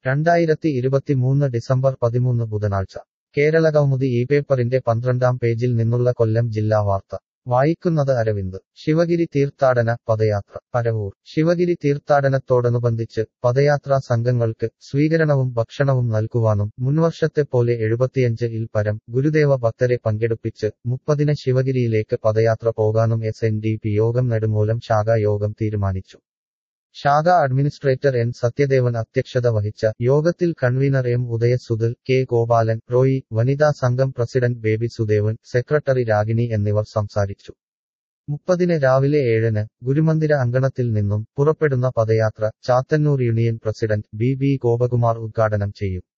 രണ്ടായിരത്തി ഇരുപത്തിമൂന്ന് ഡിസംബർ പതിമൂന്ന് ബുധനാഴ്ച കേരളകൗമുദി ഈ പേപ്പറിന്റെ പന്ത്രണ്ടാം പേജിൽ നിന്നുള്ള കൊല്ലം ജില്ലാ വാർത്ത വായിക്കുന്നത് അരവിന്ദ് ശിവഗിരി തീർത്ഥാടന പദയാത്ര പരവൂർ ശിവഗിരി തീർത്ഥാടനത്തോടനുബന്ധിച്ച് പദയാത്രാ സംഘങ്ങൾക്ക് സ്വീകരണവും ഭക്ഷണവും നൽകുവാനും മുൻവർഷത്തെപ്പോലെ എഴുപത്തിയഞ്ച് ഇൽ പരം ഗുരുദേവ ഭക്തരെ പങ്കെടുപ്പിച്ച് മുപ്പതിന് ശിവഗിരിയിലേക്ക് പദയാത്ര പോകാനും എസ് എൻ ഡി പി യോഗം നെടുമൂലം ശാഖാ യോഗം തീരുമാനിച്ചു ശാഖ അഡ്മിനിസ്ട്രേറ്റർ എൻ സത്യദേവൻ അധ്യക്ഷത വഹിച്ച യോഗത്തിൽ convener M Udayasudhal K Gopalan Roy വനിതാ സംഘം പ്രസിഡന്റ് ബേബി സുദേവൻ സെക്രട്ടറി രാഗിണി എന്നിവർ സംസാരിച്ചു മുപ്പതിന് രാവിലെ ഏഴിന് ഗുരുമന്ദിര അങ്കണത്തിൽ നിന്നും പുറപ്പെടുന്ന പദയാത്ര Chathannoor union president B B Gopakumar ഉദ്ഘാടനം ചെയ്യും